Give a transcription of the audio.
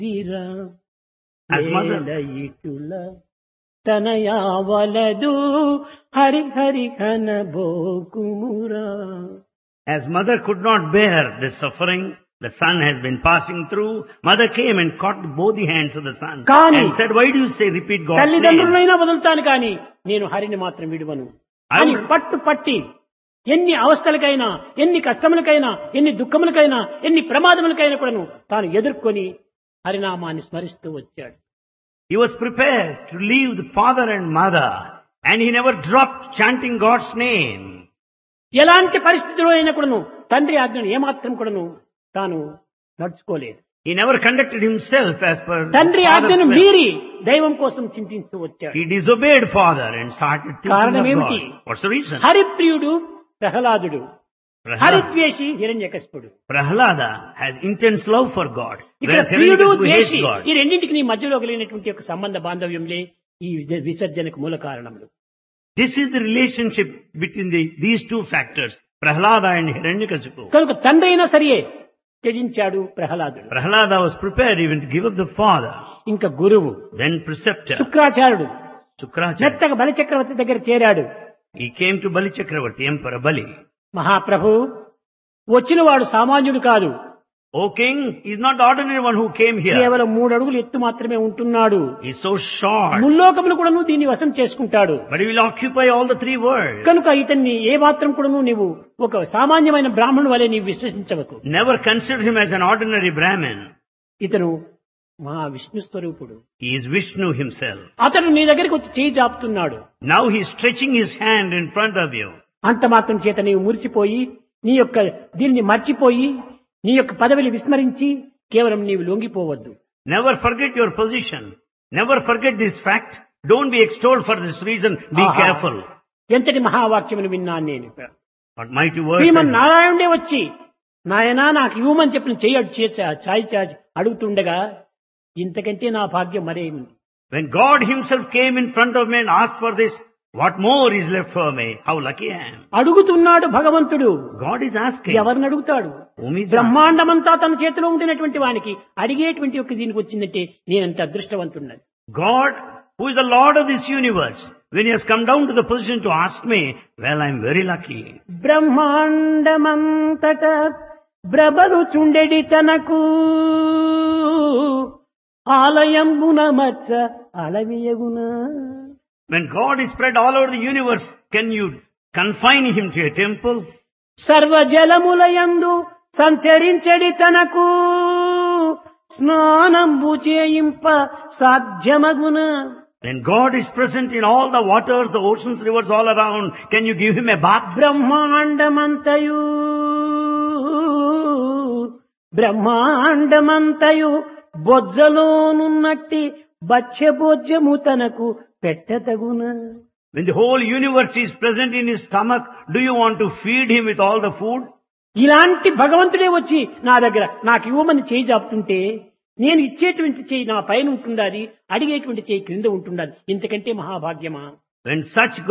తీరా As mother- వేలయిటుల తనయావలదు Hari Hari కనబోకుమురా As mother could not bear the suffering the son has been passing through, mother came and caught both the hands of the son Kani. and said, why do you say repeat God's name? తల్లిదండ్రులైనా వదులుతాను కానీ నేను హరిని మాత్రం విడువను I అని would- పట్టు పట్టి ఎన్ని అవస్థలకైనా ఎన్ని కష్టములకైనా ఎన్ని దుఃఖములకైనా ఎన్ని ప్రమాదములకైనా కూడాను తాను ఎదుర్కొని హరినామాన్ని స్మరిస్తూ వచ్చాడు He was prepared to leave the father and mother and he never dropped chanting God's name. ఎలాంటి పరిస్థితిలో అయినా కూడాను తండ్రి ఆజ్ఞను ఏమాత్రం కూడాను తాను నడుచుకోలేదు He never conducted himself as per his తండ్రి father's ఆజ్ఞను will. మీరి దైవం కోసం చింతిస్తూ వచ్చాడు He disobeyed father and started thinking కారణం of ఏమిటి? God. What's the reason? హరిప్రియుడు ప్రహ్లాదుడు Prahlada, హరిద్వేషి హిరణ్యకశిపుడు Prahlada has intense love for God. ఇక్కడ Whereas ప్రియుడు Hiranyakashipu hates ద్వేషి God. ఈ రెండింటికి నీ మధ్యలో కలిగినటువంటి ఒక సంబంధ బాంధవ్యంలే ఈ విజ- విసర్జనకు మూల కారణములు This is the relationship between the, these two factors, Prahlada and Hiranyakashipu. కనుక తండ్రి అయినా సరియే త్యజించాడు ప్రహ్లాదుడు Prahlada was prepared even to give up the father, ఇంకా గురువు then preceptor, శుక్రాచార్యుడు Sukracharya. మెత్తగా బలిచక్రవర్తి దగ్గర చేరాడు He came to Bali Chakravarti, Emperor Bali. మహాప్రభు వచ్చిన వాడు సామాన్యుడు కాదు O king, he's not the ordinary one who came here. కేవలం మూడు అడుగులు ఎత్తు మాత్రమే ఉంటున్నాడు He's so short, ముల్లోకములు కూడా దీన్ని వశం చేసుకుంటాడు but he will occupy all the three worlds. కనుక ఇతన్ని ఏ మాత్రం కూడా నీవు ఒక సామాన్యమైన బ్రాహ్మణుడు వలె నీవు విశ్వసించవకు Never consider him as an ordinary Brahmin. ఇతను మహా విష్ణు స్వరూపుడు He is Vishnu himself. అతడు నీ దగ్గరికి వచ్చి చేయి జాపుతున్నాడు Now he's stretching his hand in front of you. అంత మాత్రం చేత నీవు మురిసిపోయి నీ యొక్క దీన్ని మర్చిపోయి నీ యొక్క పదవిని విస్మరించి కేవలం నీవు లొంగిపోవద్దు Never forget your position. Never forget this fact. Don't be extolled for this reason. Be ఆహా. careful. ఎంతటి మహావాక్యమును విన్నాను నేను What mighty words. శ్రీమన్ నారాయణుడే వచ్చి నాయనా నాకు ఇవ్వమని చెప్పిన చెయ్యి చాయ్ చాచి అడుగుతుండగా ఇంతకంటే నా భాగ్యం మరేముంది When God himself came in front of me and asked for this, what more is left for me? How lucky I am. అడుగుతున్నాడు భగవంతుడు God is asking. ఎవరిని అడుగుతాడు Whom is asking? బ్రహ్మాండమంతా తన చేతిలో ఉండినటువంటి వానికి అడిగేటువంటి ఒక దీనికి వచ్చిందంటే నేనంత అదృష్టవంతున్నది God, who is the Lord of this universe, when he has come down to the position to ask me, well, I am very lucky. బ్రహ్మాండమంతట బ్రబలు చుండెడి తనకు ఆలయంబున మచ్చ అలవియగునా When God is spread all over the universe, can you confine him to a temple? సర్వజలములయందు సంచరించడి తనకు స్నానంబు చేయింప సాధ్యమగున When God is present in all the waters, the oceans, rivers all around, can you give him a bath? బ్రహ్మాండమంతయు బ్రహ్మాండమంతయు బొజ్జలోనున్నట్టి బొజ్జము తనకు పెట్టతగున When the whole universe is present in his stomach, do you want to feed him with all the food? ఇలాంటి భగవంతుడే వచ్చి నా దగ్గర నాకు ఇవ్వమని చేయి చాపుతుంటే నేను ఇచ్చేటువంటి చేయి నా పైన ఉంటుండాలి అడిగేటువంటి చేయి క్రింద ఉంటుండాలి ఇంతకంటే మహాభాగ్యమా When such